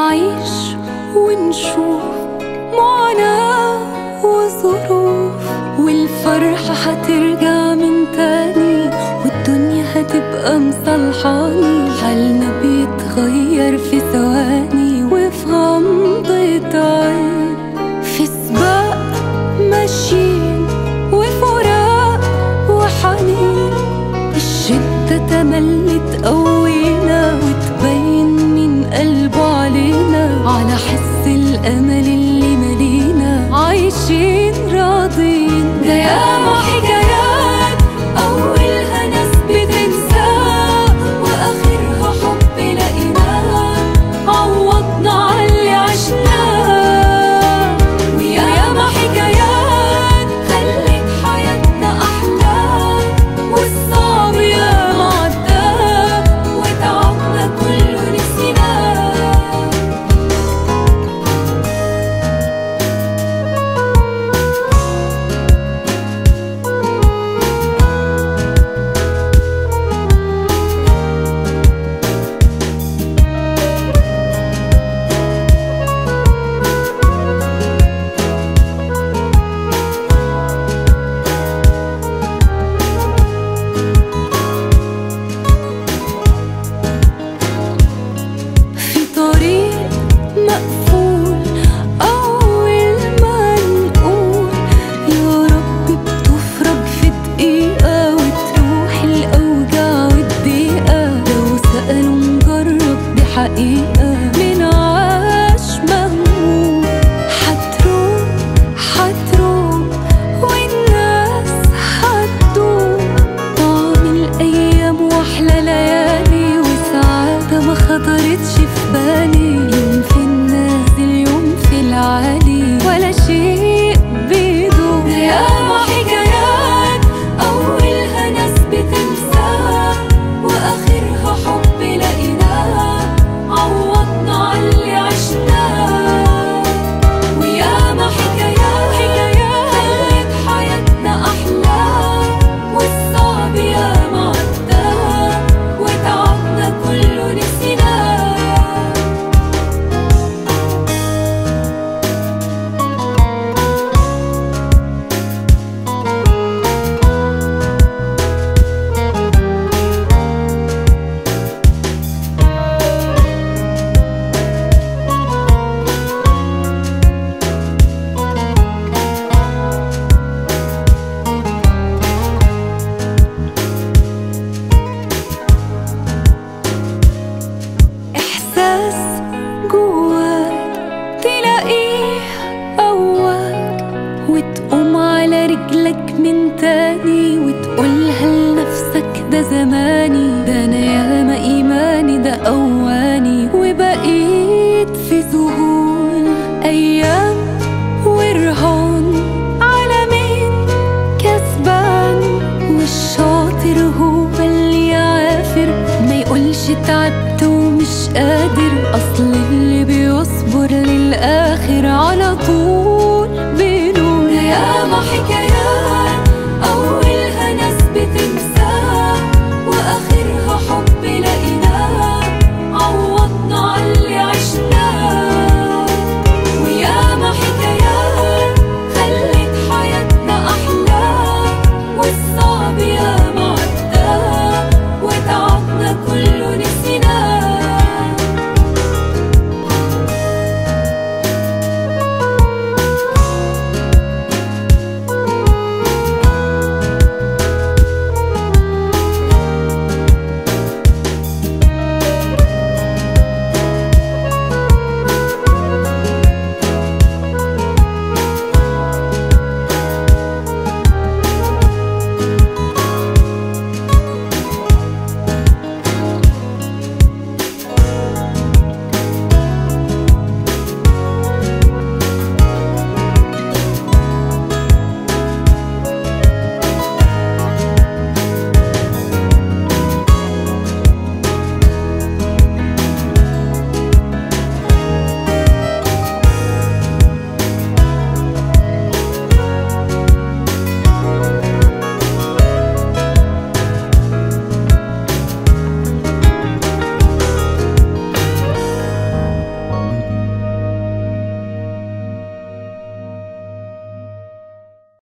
نعيش ونشوف معاناة وظروف والفرحة هترجع من تاني والدنيا هتبقى مصلحاني حالنا بيتغير في ثواني وفي غمضة عين في سباق ماشيين وفراق وحنين الشدة تملي تقوينا وتبين من قلبه علينا على حس الأمل اللي ملينا عايشين راضين ده ياما حكايات أولها ناس بتنساه وآخرها حب لقيناه عوضنا عاللي عشناه وياما حكايات خلت حياتنا أحلى والصعب ياما عداه وتعبنا كله نسيناه في طريق مقفول أول ما نقول يا رب بتفرج في دقيقة وتروح الأوجاع والضيقة لو سألوا نجرب بحقيقة من عاش مهموم حتروح حتروح والناس هتدوم طعم الأيام وأحلى ليالي وسعادة ما خطرتش في بالي يوم في النازل يوم في العالي ولا شيء بيدوم ياما حكايات أولها ناس بتنساه وآخرها حب لقيناه عوضنا عاللي عشناه وياما حكايات حكايات خلت حياتنا أحلى والصعب ياما عداه وتعبنا كله نسيناه إحساس جواك تلاقيه قواك وتقوم على رجلك من تاني وتقولها لنفسك ده زماني ده أنا ياما إيماني ده أواني وبقيت في ذهول أيام ورهان على مين كسبان والشاطر هو اللي يعافر ما يقولش تعبت ومش قادر اصل اللي بيصبر للاخر على طول بينور ياما حكايات